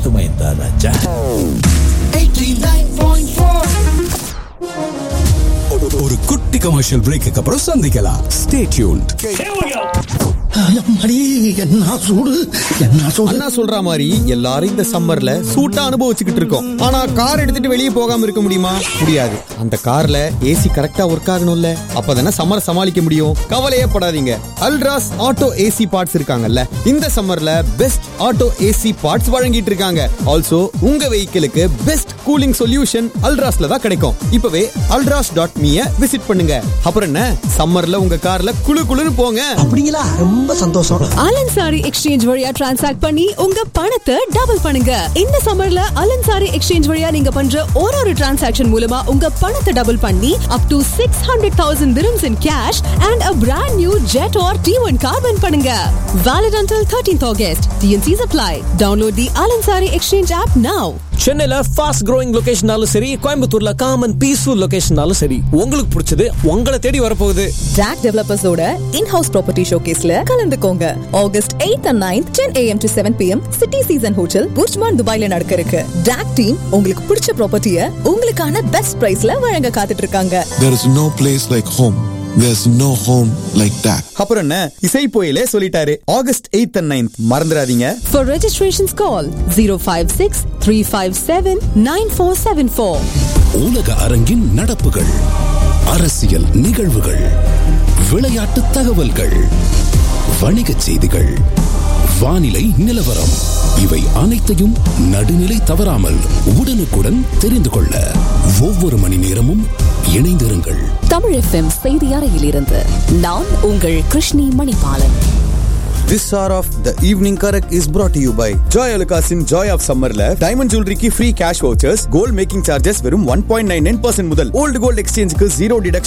அர்த்தமாயிருந்தா ராஜா ஒரு குட்டி commercial brake அப்புறம் சந்திக்கலாம் ஸ்டே டியூன்ட் அம்மாடி, என்ன சூடு என்ன சூடு அண்ணா சொல்ற மாதிரி எல்லாரும் இந்த சம்மர்ல சூட்டா அனுபவிச்சுக்கிட்டு இருக்கோம் ஆனா கார் எடுத்துட்டு வெளியே போகாம இருக்க முடியுமா முடியாது அந்த கார்ல ஏசி கரெக்டா ஒர்க் ஆகணும்ல அப்பதானே சம்மர் சமாளிக்க முடியும் கவலையே படாதீங்க அல்ட்ராஸ் ஆட்டோ ஏசி பார்ட்ஸ் இருக்காங்கல்ல இந்த சம்மர்ல பெஸ்ட் ஆட்டோ ஏசி பார்ட்ஸ் வழங்கிட்டு இருக்காங்க ஆல்சோ உங்க வெஹிக்கிளுக்கு பெஸ்ட் கூலிங் சொல்யூஷன் அல்ட்ராஸ்ல தான் கிடைக்கும் இப்பவே அல்ட்ராஸ் டாட் மீய விசிட் பண்ணுங்க அப்புறம் என்ன சம்மர்ல உங்க கார்ல குளு குளுன்னு போங்க அப்படிங்களா ரொம்ப சந்தோஷம் அலன்சாரி எக்ஸ்சேஞ்ச் வழியா டிரான்சாக்ட் பண்ணி உங்க பணத்தை டபுள் பண்ணுங்க இந்த சம்மர்ல அலன்சாரி எக்ஸ்சேஞ்ச் வழியா நீங்க பண்ற ஒரு ஒரு டிரான்சாக்ஷன் மூலமா உங்க பணத்தை டபுள் பண்ணி up to six hundred thousand dirhams in cash and a brand new jet or T one car win பண்ணுங்க valid until 13th August TNCs apply download the Al Ansari exchange app now சென்னையில fast growing லொகேஷனாலும் சரி கோயம்புத்தூர்ல common peaceful லொகேஷனாலும் சரி உங்களுக்கு பிடிச்சது உங்களை தேடி வரப்போகுது DAC டெவலப்பர்ஸோட in-house ப்ராப்பர்ட்டி ஷோகேஸ்ல கலந்துக்கோங்க August 8th and 9th 10 am to 7 pm city season hotel Burjuman துபாய்ல நடக்க இருக்கு DAC டீம் உங்களுக்கு பிடிச்ச ப்ராப்பர்ட்டிய உங்களுக்கான பெஸ்ட் பிரைஸ்ல வழங்க காத்துட்டு இருக்காங்க There is no place like home. There's no home like that. அப்புறம் என்ன இசை போயிலே சொல்லிட்டாரு ஆகஸ்ட் எயித் அண்ட் நைன்த் மறந்துடாதீங்க for registrations call 056 357 9474 உலக அரங்கின் நடப்புகள் அரசியல் நிகழ்வுகள் விளையாட்டு தகவல்கள் வணிகச் செய்திகள் வானிலை நிலவரம் இவை அனைத்தையும் நடுநிலை தவறாமல் உடனுக்குடன் தெரிந்து கொள்ள ஒவ்வொரு மணி நேரமும் இணைந்திருங்கள் தமிழ் எஃப்எம் செய்தி அறையிலிருந்து நான் உங்கள் Krishni Manibalan this hour of the evening correct is brought to you by Joy அலுகாஸின் ஜாய் ஆஃப் சம்மர்ல டைமண்ட் ஜுவல்லரிக்கு free cash vouchers gold making charges வெறும் one point nine nine percent முதல் ஓல்டு கோல்ட் எக்ஸ்சேஞ்சுக்கு ஜீரோ டிடக்ஷன்